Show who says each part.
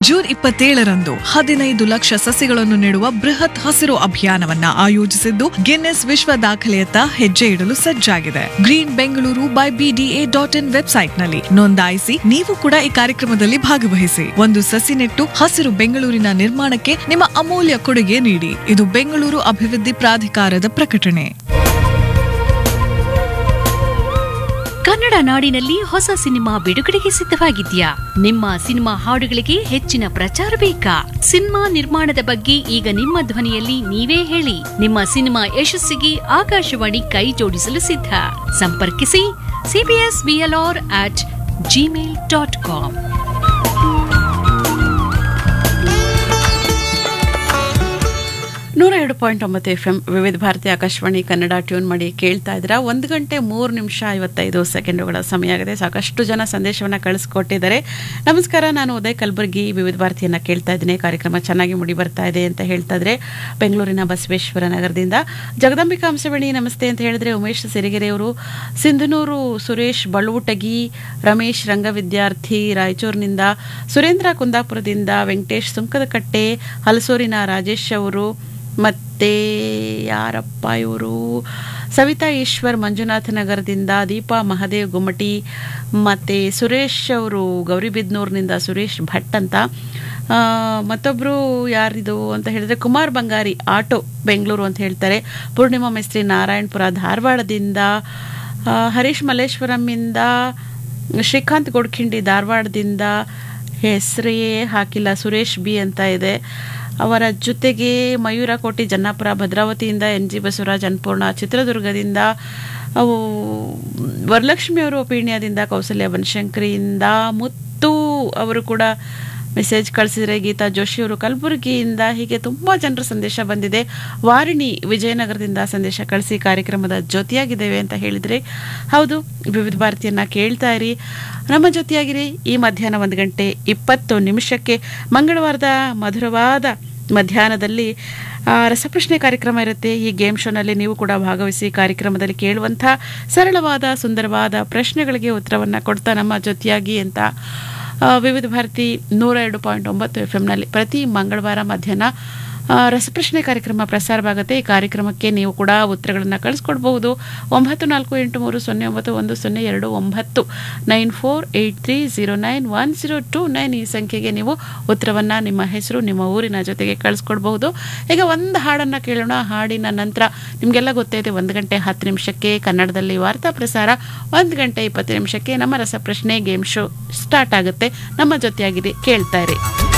Speaker 1: June ಇಪ್ಪತ್ತೇಳರಂದು ಹದಿನೈದು ಲಕ್ಷ ಸಸಿಗಳನ್ನು ನೆಡುವ ಬೃಹತ್ ಹಸಿರು ಅಭಿಯಾನವನ್ನ ಆಯೋಜಿಸಿದ್ದು ಗಿನ್ನೆಸ್ ವಿಶ್ವ ದಾಖಲೆಯತ್ತ ಹೆಜ್ಜೆ ಇಡಲು ಸಜ್ಜಾಗಿದೆ green Bengaluru by BDA dot in ವೆಬ್ಸೈಟ್ನಲ್ಲಿ ನೋಂದಾಯಿಸಿ ನೀವು ಕೂಡ ಈ ಕಾರ್ಯಕ್ರಮದಲ್ಲಿ ಭಾಗವಹಿಸಿ ಒಂದು ಸಸಿ ನೆಟ್ಟು ಹಸಿರು ಬೆಂಗಳೂರಿನ ನಿರ್ಮಾಣಕ್ಕೆ ನಿಮ್ಮ ಅಮೂಲ್ಯ ಕೊಡುಗೆ ನೀಡಿ ಇದು ಬೆಂಗಳೂರು ಅಭಿವೃದ್ಧಿ ಪ್ರಾಧಿಕಾರದ ಪ್ರಕಟಣೆ
Speaker 2: ಕನ್ನಡ ನಾಡಿನಲ್ಲಿ ಹೊಸ ಸಿನಿಮಾ ಬಿಡುಗಡೆಗೆ ಸಿದ್ಧವಾಗಿದ್ಯಾ ನಿಮ್ಮ ಸಿನಿಮಾ ಹಾಡುಗಳಿಗೆ ಹೆಚ್ಚಿನ ಪ್ರಚಾರ ಬೇಕಾ ಸಿನಿಮಾ ನಿರ್ಮಾಣದ ಬಗ್ಗೆ ಈಗ ನಿಮ್ಮ ಧ್ವನಿಯಲ್ಲಿ ನೀವೇ ಹೇಳಿ ನಿಮ್ಮ ಸಿನಿಮಾ ಯಶಸ್ಸಿಗೆ ಆಕಾಶವಾಣಿ ಕೈ ಜೋಡಿಸಲು ಸಿದ್ಧ ಸಂಪರ್ಕಿಸಿ CBS BLR at Gmail dot com
Speaker 3: ನೂರ ಎರಡು ಪಾಯಿಂಟ್ ಒಂಬತ್ತು ಎಫ್ ಎಂ ವಿವಿಧ ಭಾರತಿ ಆಕಾಶವಾಣಿ ಕನ್ನಡ ಟ್ಯೂನ್ ಮಾಡಿ ಕೇಳ್ತಾ ಇದ್ದೀರಾ ಒಂದು ಗಂಟೆ ಮೂರು ನಿಮಿಷ ಐವತ್ತೈದು ಸೆಕೆಂಡುಗಳ ಸಮಯ ಆಗಿದೆ ಸಾಕಷ್ಟು ಜನ ಸಂದೇಶವನ್ನು ಕಳಿಸ್ಕೊಟ್ಟಿದ್ದಾರೆ ನಮಸ್ಕಾರ ನಾನು ಉದಯ್ ಕಲಬುರ್ಗಿ ವಿವಿಧ ಭಾರತಿಯನ್ನು ಕೇಳ್ತಾ ಇದ್ದೀನಿ ಕಾರ್ಯಕ್ರಮ ಚೆನ್ನಾಗಿ ಮುಡಿ ಬರ್ತಾ ಇದೆ ಅಂತ ಹೇಳ್ತಾ ಇದ್ರೆ ಬೆಂಗಳೂರಿನ ಬಸವೇಶ್ವರ ನಗರದಿಂದ ಜಗದಂಬಿಕಾ ಅಂಶವೇಣಿ ನಮಸ್ತೆ ಅಂತ ಹೇಳಿದ್ರೆ ಉಮೇಶ್ ಸಿರಿಗೆರೆಯವರು ಸಿಂಧನೂರು ಸುರೇಶ್ ಬಳುವಟಗಿ ರಮೇಶ್ ರಂಗವಿದ್ಯಾರ್ಥಿ ರಾಯಚೂರಿನಿಂದ ಸುರೇಂದ್ರ ಕುಂದಾಪುರದಿಂದ ವೆಂಕಟೇಶ್ ಸುಂಕದಕಟ್ಟೆ ಹಲಸೂರಿನ ರಾಜೇಶ್ ಅವರು ಮತ್ತೆ ಯಾರಪ್ಪ ಇವರು ಸವಿತಾ ಈಶ್ವರ್ ಮಂಜುನಾಥ ನಗರದಿಂದ ದೀಪಾ ಮಹದೇವ್ ಗುಮ್ಮಟಿ ಮತ್ತು ಸುರೇಶ್ ಅವರು ಗೌರಿಬಿದ್ನೂರಿನಿಂದ ಸುರೇಶ್ ಭಟ್ ಅಂತ ಆ, ಮತ್ತೊಬ್ಬರು ಯಾರಿದು ಅಂತ ಹೇಳಿದ್ರೆ ಕುಮಾರ್ ಬಂಗಾರಿ ಆಟೋ ಬೆಂಗಳೂರು ಅಂತ ಹೇಳ್ತಾರೆ ಪೂರ್ಣಿಮಾ ಮಿಸ್ತ್ರಿ ನಾರಾಯಣಪುರ ಧಾರವಾಡದಿಂದ ಆ, ಹರೀಶ್ ಮಲ್ಲೇಶ್ವರಂಯಿಂದ ಶ್ರೀಕಾಂತ್ ಗೊಡ್ಖಿಂಡಿ ಧಾರವಾಡದಿಂದ ಹೆಸರೇ ಹಾಕಿಲ್ಲ ಸುರೇಶ್ ಬಿ ಅಂತ ಇದೆ ಅವರ ಜೊತೆಗೆ ಮಯೂರ ಕೋಟಿ ಜನ್ನಾಪುರ ಭದ್ರಾವತಿಯಿಂದ ಎನ್ ಜಿ ಬಸವರಾಜ್ ಅನ್ನಪೂರ್ಣ ಚಿತ್ರದುರ್ಗದಿಂದ ಅವು ವರಲಕ್ಷ್ಮಿ ಅವರು ಪೀಣ್ಯದಿಂದ ಕೌಸಲ್ಯ ಬನಶಂಕರಿಯಿಂದ ಮುತ್ತು ಅವರು ಕೂಡ ಮೆಸೇಜ್ ಕಳಿಸಿದರೆ ಗೀತಾ ಜೋಶಿ ಅವರು ಕಲಬುರಗಿಯಿಂದ ಹೀಗೆ ತುಂಬ ಜನರ ಸಂದೇಶ ಬಂದಿದೆ ವಾರಿಣಿ ವಿಜಯನಗರದಿಂದ ಸಂದೇಶ ಕಳಿಸಿ ಕಾರ್ಯಕ್ರಮದ ಜೊತೆಯಾಗಿದ್ದೇವೆ ಅಂತ ಹೇಳಿದರೆ ಹೌದು ವಿವಿಧ ಭಾರತಿಯನ್ನ ಕೇಳ್ತಾ ಇರಿ ನಮ್ಮ ಜೊತೆಯಾಗಿರಿ ಈ ಮಧ್ಯಾಹ್ನ ಒಂದು ಗಂಟೆ ಇಪ್ಪತ್ತು ನಿಮಿಷಕ್ಕೆ ಮಂಗಳವಾರದ ಮಧುರವಾದ ಮಧ್ಯಾಹ್ನದಲ್ಲಿ ಆ, ರಸಪ್ರಶ್ನೆ ಕಾರ್ಯಕ್ರಮ ಇರುತ್ತೆ ಈ ಗೇಮ್ ಶೋನಲ್ಲಿ ನೀವು ಕೂಡ ಭಾಗವಹಿಸಿ ಕಾರ್ಯಕ್ರಮದಲ್ಲಿ ಕೇಳುವಂಥ ಸರಳವಾದ ಸುಂದರವಾದ ಪ್ರಶ್ನೆಗಳಿಗೆ ಉತ್ತರವನ್ನು ಕೊಡ್ತಾ ನಮ್ಮ ಜೊತೆಯಾಗಿ ಅಂತ ಆ, ವಿವಿಧ ಭಾರತಿ ನೂರ ಎರಡು ಪಾಯಿಂಟ್ ಒಂಬತ್ತು ಎಫ್ ಎಮ್ನಲ್ಲಿ ಪ್ರತಿ ಮಂಗಳವಾರ ಮಧ್ಯಾಹ್ನ ಆ, ರಸಪ್ರಶ್ನೆ ಕಾರ್ಯಕ್ರಮ ಪ್ರಸಾರವಾಗುತ್ತೆ ಈ ಕಾರ್ಯಕ್ರಮಕ್ಕೆ ನೀವು ಕೂಡ ಉತ್ತರಗಳನ್ನು ಕಳಿಸ್ಕೊಡ್ಬಹುದು ಒಂಬತ್ತು ನಾಲ್ಕು ಎಂಟು ಮೂರು ಸೊನ್ನೆ ಒಂಬತ್ತು ಒಂದು ಸೊನ್ನೆ ಎರಡು ಒಂಬತ್ತು nine four eight three zero nine one zero two nine ಈ ಸಂಖ್ಯೆಗೆ ನೀವು ಉತ್ತರವನ್ನು ನಿಮ್ಮ ಹೆಸರು ನಿಮ್ಮ ಊರಿನ ಜೊತೆಗೆ ಕಳಿಸ್ಕೊಡ್ಬಹುದು ಈಗ ಒಂದು ಹಾಡನ್ನು ಕೇಳೋಣ ಹಾಡಿನ ನಂತರ ನಿಮಗೆಲ್ಲ ಗೊತ್ತೈತೆ ಒಂದು ಗಂಟೆ ಹತ್ತು ನಿಮಿಷಕ್ಕೆ ಕನ್ನಡದಲ್ಲಿ ವಾರ್ತಾ ಪ್ರಸಾರ ಒಂದು ಗಂಟೆ ಇಪ್ಪತ್ತು ನಿಮಿಷಕ್ಕೆ ನಮ್ಮ ರಸಪ್ರಶ್ನೆ ಗೇಮ್ ಶೋ ಸ್ಟಾರ್ಟ್ ಆಗುತ್ತೆ ನಮ್ಮ ಜೊತೆಯಾಗಿರಿ ಕೇಳ್ತಾ ಇರಿ